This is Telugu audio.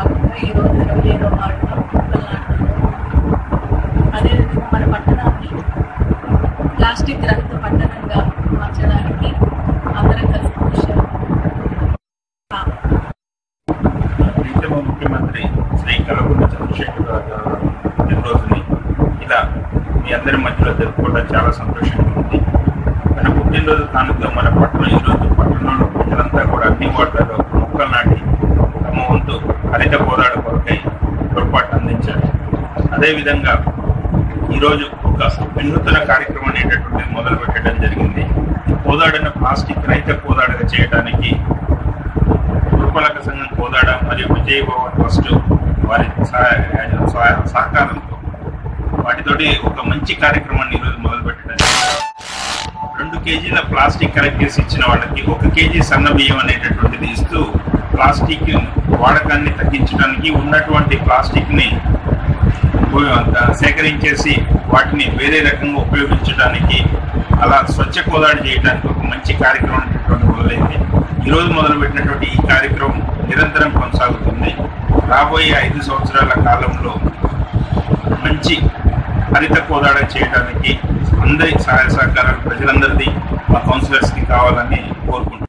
భాగంగా ఈరోజు ఇరవై ఏడో వార్డులో మొక్కలు నాటుతున్నాం అదేవిధంగా మన పట్టణాన్ని ప్లాస్టిక్ రహిత పట్టణంగా మార్చడానికి అందరం కలిసి కృషి చేయాలి. ప్రీతమ ముఖ్యమంత్రి శ్రీ కలగుండ చంద్రశేఖరరావు గారు పుట్టినరోజుని ఇలా మీ అందరి మధ్యలో జరుపుకోవడం చాలా సంతోషంగా ఉంది తన పుట్టినరోజు కానుక మన పట్టణం ఈరోజు పట్టణంలో ప్రజలంతా కూడా అన్ని వార్డులలో మొక్కలు నాటి తమ వంతు హరిత పోరాట కొరకై తోడ్పాటు అందించారు అదేవిధంగా ఈరోజు ఒక వినూతన కార్యక్రమం అనేటటువంటిది మొదలు పెట్టడం జరిగింది కోదాడను ప్లాస్టిక్ రహిత కోదాడగా చేయడానికి పురపాలక సంఘం కోదాడ మరియు విజయ్ భవన్ ట్రస్ట్ వారి సహాయ- సహాయ- సహకారంతో వాటితోటి ఒక మంచి కార్యక్రమాన్ని ఈరోజు మొదలు పెట్టడం జరిగింది. రెండు కేజీల ప్లాస్టిక్ కలెక్ట్ చేసి ఇచ్చిన వాళ్ళకి ఒక కేజీ సన్న బియ్యం అనేటటువంటిది ఇస్తూ ప్లాస్టిక్ వాడకాన్ని తగ్గించడానికి ఉన్నటువంటి ప్లాస్టిక్ ని సేకరించేసి వాటిని వేరే రకంగా ఉపయోగించడానికి అలా స్వచ్ఛ కోదాడి చేయడానికి ఒక మంచి కార్యక్రమం అనేటటువంటి మొదలైంది ఈ రోజు మొదలుపెట్టినటువంటి ఈ కార్యక్రమం నిరంతరం కొనసాగుతుంది రాబోయే ఐదు సంవత్సరాల కాలంలో మంచి హరిత కోదాడ చేయడానికి అందరి సహాయ సహకారాలు ప్రజలందరిది మా కౌన్సిలర్స్కి కావాలని కోరుకుంటున్నాను